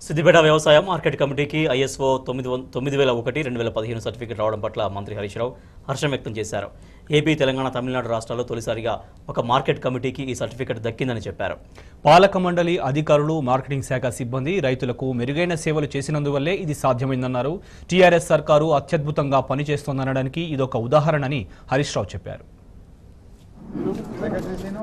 సిద్దిపేట వ్యవసాయ మార్కెట్ కమిటీకి ఐఎస్ఓ తొమ్మిది వం- తొమ్మిది వేల ఒకటి రెండు వేల పదిహేను సర్టిఫికెట్ రావడం పట్ల మంత్రి హరీష్ రావు హర్షం వ్యక్తం చేశారు ఏపీ తెలంగాణ తమిళనాడు రాష్ట్రాల్లో తొలిసారిగా ఒక మార్కెట్ కమిటీకి ఈ సర్టిఫికెట్ దక్కిందని చెప్పారు పాలక మండలి అధికారులు మార్కెటింగ్ శాఖ సిబ్బంది రైతులకు మెరుగైన సేవలు చేసినందువల్లే ఇది సాధ్యమైందన్నారు టీఆర్ఎస్ సర్కారు అత్యద్భుతంగా పనిచేస్తోందనడానికి ఇదొక ఉదాహరణని హరీష్ రావు చెప్పారు సెక్రటరీ సీను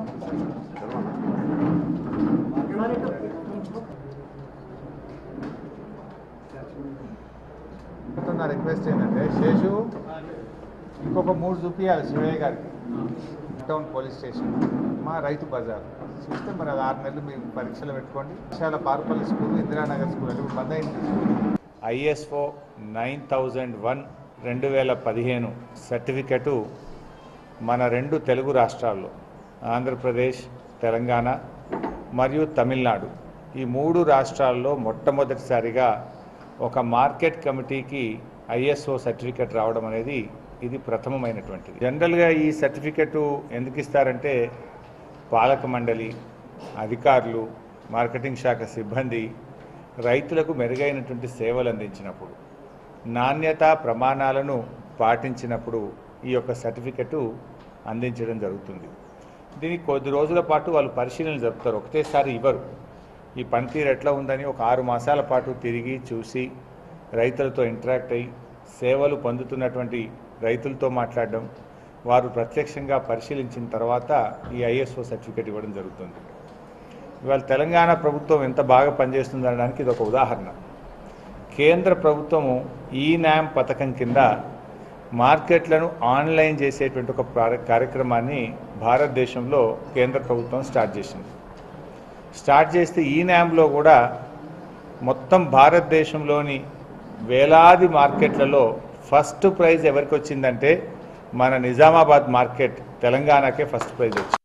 నా రిక్వెస్ట్ ఏంటంటే శేషు ఇంకొక మూడు చూపించాలి శివయ్య గారికి టౌన్ పోలీస్ స్టేషన్ మా రైతు బజార్ చూస్తే మరి అది ఆరు నెలలు మీరు పరీక్షలు పెట్టుకోండి విశాల పార్పల్లి స్కూల్ ఇందిరానగర్ స్కూల్ అది ఇప్పుడు బంద్ అయింది ఐఎస్ఓ నైన్ థౌజండ్ వన్ రెండు వేల పదిహేను సర్టిఫికెటు మన రెండు తెలుగు రాష్ట్రాల్లో ఆంధ్రప్రదేశ్ తెలంగాణ మరియు తమిళనాడు ఈ మూడు రాష్ట్రాల్లో మొట్టమొదటిసారిగా ఒక మార్కెట్ కమిటీకి ఐఎస్ఓ సర్టిఫికెట్ రావడం అనేది ఇది ప్రథమమైనటువంటిది జనరల్గా ఈ సర్టిఫికెట్ ఎందుకు ఇస్తారంటే పాలక మండలి అధికారులు మార్కెటింగ్ శాఖ సిబ్బంది రైతులకు మెరుగైనటువంటి సేవలు అందించినప్పుడు నాణ్యత ప్రమాణాలను పాటించినప్పుడు ఈ యొక్క సర్టిఫికెట్ అందించడం జరుగుతుంది దీనికి కొద్ది రోజుల పాటు వాళ్ళు పరిశీలన జరుపుతారు ఒకటేసారి ఇవ్వరు ఈ పనితీరు ఎట్లా ఉందని ఒక ఆరు మాసాల పాటు తిరిగి చూసి రైతులతో ఇంటరాక్ట్ అయ్యి సేవలు పొందుతున్నటువంటి రైతులతో మాట్లాడడం వారు ప్రత్యక్షంగా పరిశీలించిన తర్వాత ఈ ఐఎస్ఓ సర్టిఫికేట్ ఇవ్వడం జరుగుతుంది ఇవాళ తెలంగాణ ప్రభుత్వం ఎంత బాగా పనిచేస్తుందనడానికి ఇది ఒక ఉదాహరణ కేంద్ర ప్రభుత్వము ఈ న్యామ్ పథకం కింద మార్కెట్లను ఆన్లైన్ చేసేటువంటి ఒక ప్రార- కార్యక్రమాన్ని భారతదేశంలో కేంద్ర ప్రభుత్వం స్టార్ట్ చేసింది స్టార్ట్ చేస్తే ఈ న్యామ్లో కూడా మొత్తం భారతదేశంలోని వేలాది మార్కెట్లలో ఫస్ట్ ప్రైజ్ ఎవరికి వచ్చిందంటే మన నిజామాబాద్ మార్కెట్ తెలంగాణకే ఫస్ట్ ప్రైజ్ వచ్చింది